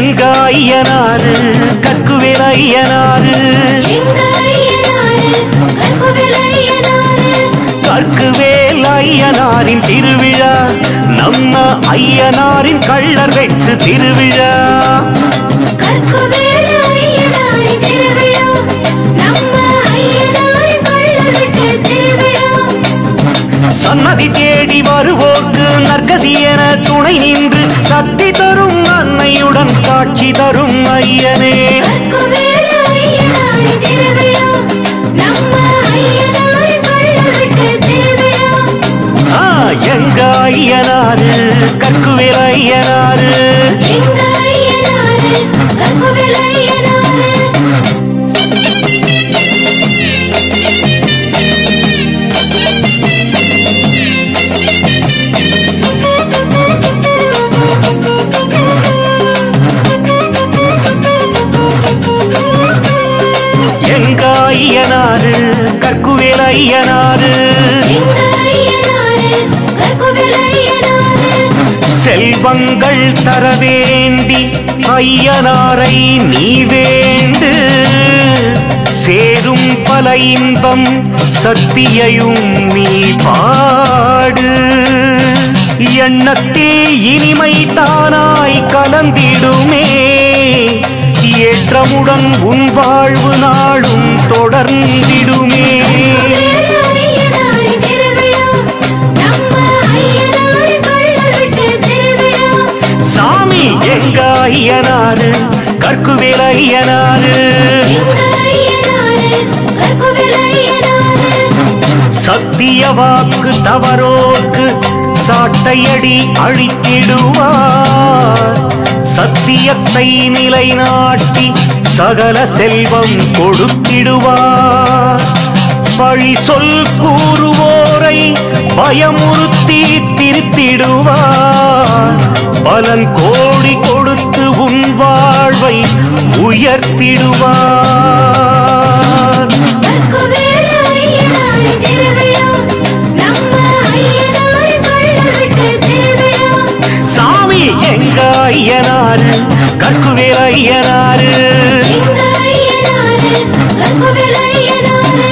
எங்க ஐயனாரு கற்குவேல் ஐயனாரு எங்க ஐயனாரு கற்குவேல் ஐயனாரு கற்குவேல் ஐயனாரின் திருவிழா நம்ம ஐயனாரின் கள்ளர் வெட்டு திருவிழா கற்குவேல் ஐயனாரி திருவிழா நம்ம ஐயனாரி கள்ளவிட்டு திருவிழா சன்னதி தேடி வருவோர்க்கு நற்கதி என துணை நின்று சக்தி தரும் அன்னையுடன் காட்சி தரும் ஐயனே கற்குவேல் ஐயனாரி திருவிழா நம்ம ஐயனாரி கள்ளவிட்டு திருவிழா ஆ, எங்க ஐயனாரு கற்குவேல் ஐயனாரு எங்க ஐயனாரு கற்குவேல் ஐயனாரு எங்க ஐயனாரு கற்குவேல் ஐயனாரு எங்க ஐயனாரு கற்குவேல் ஐயனாரு செல்வங்கள் தர வேண்டி ஐயனாரை நீ வேண்டு சேரும் பல இன்பம் சக்தியையும் நீ பாடு எண்ணத்தில் இனிமை தானாய் கலந்திடுமே ஏற்றமுடன் உன் வாழ்வு நாளும் தொடர்ந்திடுமே ஐயனாரி திருவிழா நம்ம ஐயனாரி கள்ளவிட்டு திருவிழா சாமி எங்க ஐயனாரு கற்குவேல் ஐயனாரு எங்க ஐயனாரு கற்குவேல் ஐயனாரு சத்திய வாக்கு தவறோர்க்கு சாட்டையடி அழித்திடுவார் சத்தியத்தை நிலைநாட்டி சகல செல்வம் கொடுத்திடுவார் பழி சொல் கூறுவோரை பயமுறுத்தி திருத்திடுவார் பலன் கோடி கொடுத்து உன் வாழ்வை உயர்த்திடுவார் கற்குவேல் ஐயனாரி திருவிழா நம்ம ஐயனாரி கள்ளவிட்டு திருவிழா சாமி எங்க ஐயனாரு கற்குவேல் ஐயனாரு எங்க ஐயனாரு கற்குவேல் ஐயனாரு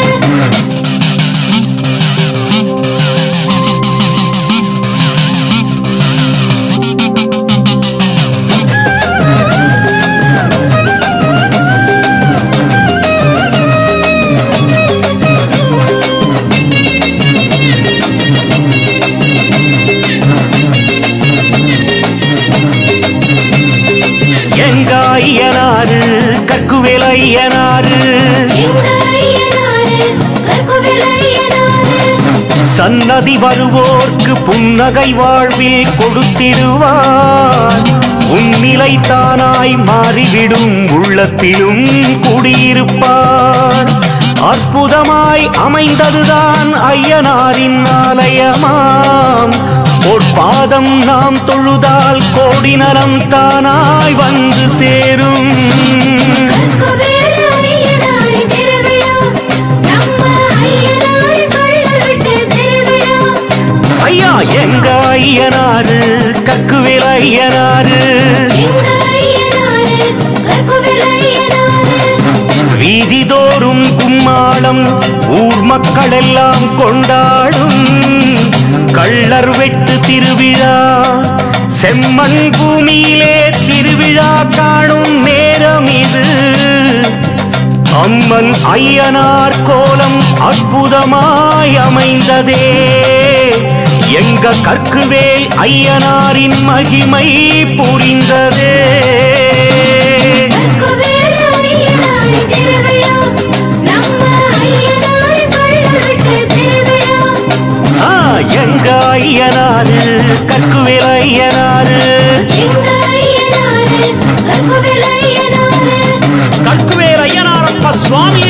எங்க ஐயனாரு கற்குவேல் ஐயனாரு எங்க ஐயனாரு கற்குவேல் ஐயனாரு சன்னதி வருவோர்க்கு புன்னகை வாழ்வில் கொடுத்திடுவார் உன்னிலை தானாய் மாறிவிடும் உள்ளத்திலும் குடியிருப்பார் அற்புதமாய் அமைந்ததுதான் ஐயனாரின் ஆலயமாம் பொற்பாதம் நாம் தொழுதால் கோடி நலம் தானாய் வந்து சேரும் கற்குவேல் ஐயனாரி திருவிழா நம்ம ஐயனாரி கள்ளவிட்டு திருவிழா ஐயா எங்க ஐயனாரு கற்குவேல் ஐயனாரு எங்க ஐயனாரு கற்குவேல் ஐயனாரு வீதிதோறும் கும்மாளம் ஊர் மக்கள் எல்லாம் கொண்டாடும் கள்ளர் வெட்டு திருவிழா செம்மண் பூமியிலே திருவிழா காணும் நேரம் இது அம்மன் ஐயனார் கோலம் அற்புதமாய் அமைந்ததே எங்க கற்குவேல் ஐயனாரின் மகிமை புரிந்ததே கற்குவேல் ஐயனாரி திருவிழா நம்ம ஐயனாரி கள்ளவிட்டு திருவிழா ஆ, எங்க ஐயனாரு கற்குவேல் ஐயனாரு எங்க ஐயனாரு கற்குவேல் ஐயனாரு கற்குவேல் ஐயனாரப்ப சுவாமி